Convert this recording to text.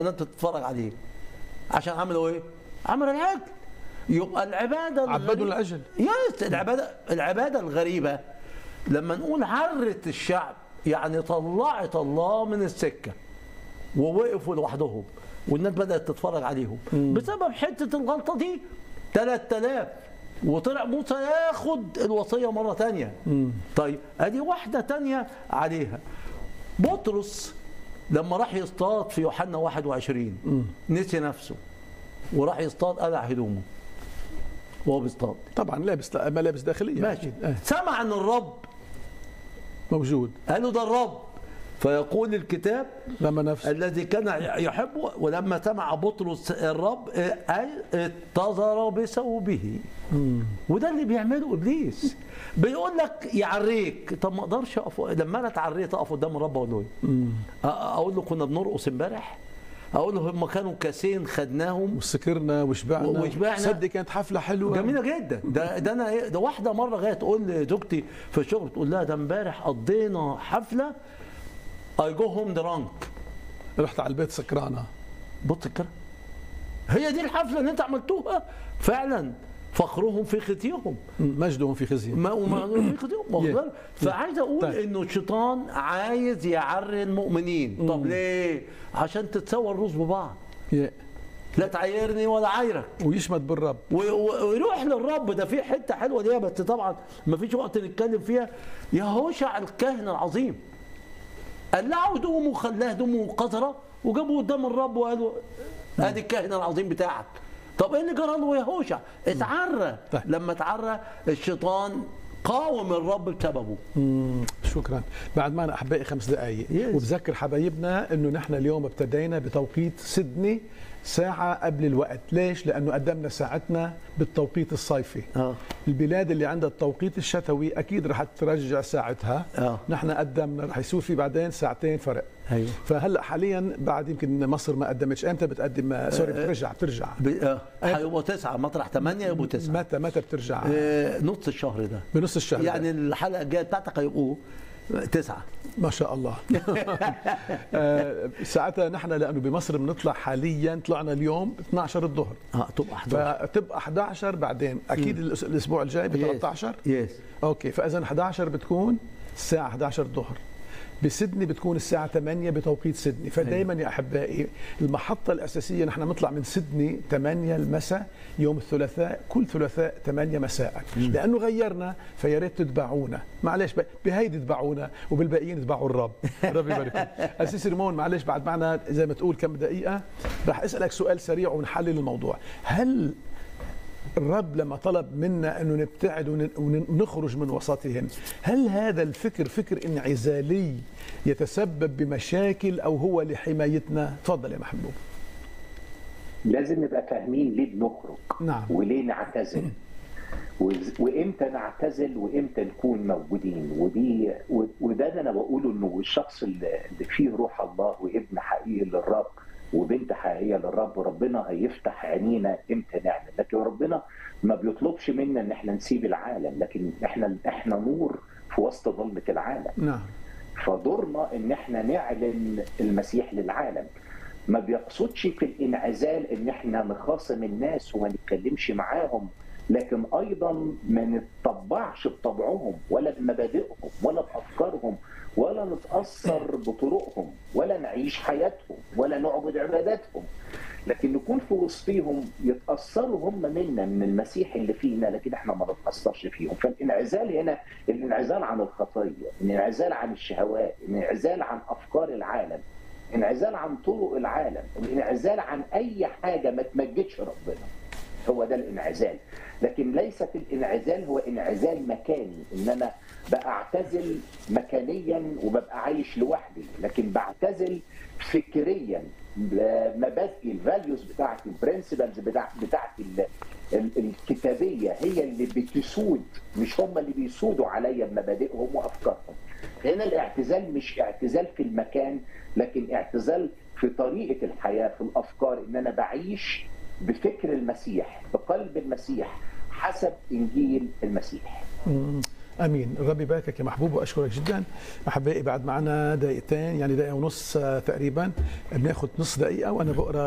ان انت تتفرج عليه عشان عملوا ايه؟ عملوا العجل يبقى العباده عبدوا الغريبة- العجل. يس العباده العباده الغريبه لما نقول عرت الشعب يعني طلعت الله من السكه ووقفوا لوحدهم والناس بدات تتفرج عليهم بسبب حته الغلطه دي 3000 وطلع موسى ياخد الوصيه مره تانية طيب ادي واحده تانية عليها بطرس لما راح يصطاد في يوحنا 21 نسي نفسه وراح يصطاد قلع هدومه وهو بيصطاد طبعا لابس ملابس داخليه ماشي أكيد. آه. سمع ان الرب موجود قال له ده الرب فيقول الكتاب لما نفس الذي كان يحبه ولما سمع بطرس الرب قال اتزر بثوبه وده اللي بيعمله ابليس بيقول لك يعريك طب ما اقدرش اقف لما انا اتعريت اقف قدام الرب اقول له ايه؟ أ- اقول له كنا بنرقص امبارح اقول له هم كانوا كاسين خدناهم وسكرنا وشبعنا وشبعنا. صدق كانت حفله حلوه جميله جدا ده ده انا إيه- ده واحده مره جايه تقول لزوجتي في الشغل تقول لها ده امبارح قضينا حفله اي جو هوم درانك رحت على البيت سكرانه بص الكلام هي دي الحفله اللي انت عملتوها فعلا فخرهم في ختيهم مجدهم في خزي ما وما في ختيهم واخد Yeah. بالك؟ فعايز اقول طيب. انه الشيطان عايز يعري المؤمنين طب ليه عشان تتساوى الروس ببعض يا- لا تعايرني ولا عايرك ويشمت بالرب و- و- ويروح للرب ده في حته حلوه ليها بس طبعا ما فيش وقت نتكلم فيها يهوشع الكاهن العظيم قلعوا هدومه وخلاه هدومه قذره وجابوا قدام الرب وقالوا ادي الكاهن العظيم بتاعك طب ايه اللي جرى له يهوشع اتعرى طيب. لما اتعرى الشيطان قاوم الرب بسببه مم، شكرا بعد معنا احبائي خمس دقائق Yes. وبذكر حبايبنا انه نحن اليوم ابتدينا بتوقيت سيدني ساعة قبل الوقت ليش؟ لأنه قدمنا ساعتنا بالتوقيت الصيفي اه البلاد اللي عندها التوقيت الشتوي أكيد رح ترجع ساعتها آه. نحن قدمنا رح يصير في بعدين ساعتين فرق ايوه فهلا حاليا بعد يمكن مصر ما قدمتش امتى بتقدم سوري بترجع بترجع ب- آه، هيبقوا تسعه مطرح ثمانيه يبقوا تسعه متى متى بترجع آه، نص الشهر ده بنص الشهر يعني يعني الحلقه الجايه بتاعتك هيبقوا تسعه ما شاء الله آه، ساعتها نحن لانه بمصر بنطلع حاليا طلعنا اليوم 12 الظهر اه تبقى 11 فتبقى 11 بعدين اكيد الأس- الاسبوع الجاي ب 13 يس اوكي فاذا 11 بتكون الساعه 11 الظهر بسدني بتكون الساعة 8 بتوقيت سدني فدائما يا أحبائي المحطة الأساسية نحن نطلع من سدني 8 المساء يوم الثلاثاء كل ثلاثاء 8 مساء لأنه غيرنا فيا ريت تتبعونا معلش ب- بهيدي تتبعونا وبالباقيين تتبعوا الرب رب يبارككم أسيس ريمون معلش بعد معنا زي ما تقول كم دقيقة رح أسألك سؤال سريع ونحلل الموضوع هل الرب لما طلب منا انه نبتعد ون- ون- ونخرج من وسطهم هل هذا الفكر فكر انعزالي يتسبب بمشاكل او هو لحمايتنا تفضل يا محبوب لازم نبقى فاهمين ليه بنخرج نعم. وليه نعتزل وز- وامتى نعتزل وامتى نكون موجودين ودي و- وده اللي انا بقوله انه الشخص اللي اللي فيه روح الله وابن حقيقي للرب وبنت حقيقيه للرب ربنا هيفتح عينينا امتى نعمل لكن ربنا ما بيطلبش منا ان احنا نسيب العالم لكن احنا احنا نور في وسط ظلمه العالم نعم فدورنا ان احنا نعلن المسيح للعالم ما بيقصدش في الانعزال ان احنا نخاصم الناس وما نتكلمش معاهم لكن ايضا ما نتطبعش بطبعهم ولا بمبادئهم ولا بافكارهم ولا نتاثر بطرقهم ولا نعيش حياتهم ولا نعبد عباداتهم لكن نكون في وسطهم يتاثروا هم منا من المسيح اللي فينا لكن احنا ما نتاثرش فيهم فالانعزال هنا الانعزال عن الخطيه الانعزال عن الشهوات الانعزال عن افكار العالم انعزال عن طرق العالم الانعزال عن اي حاجه ما تمجدش ربنا هو ده الانعزال لكن ليست الانعزال هو انعزال مكاني ان انا بعتزل مكانيا وببقى عايش لوحدي لكن بعتزل فكريا مبادئي الفاليوز بتاعتي البرنسبلز بتاعتي ال- ال- الكتابيه هي اللي بتسود مش هم اللي بيسودوا عليا بمبادئهم وافكارهم هنا الاعتزال مش اعتزال في المكان لكن اعتزال في طريقه الحياه في الافكار ان انا بعيش بفكر المسيح بقلب المسيح حسب انجيل المسيح مم. امين الرب يباركك يا محبوب واشكرك جدا احبائي بعد معنا دقيقتين يعني دقيقه ونص آه، تقريبا بناخذ نص دقيقه وانا بقرا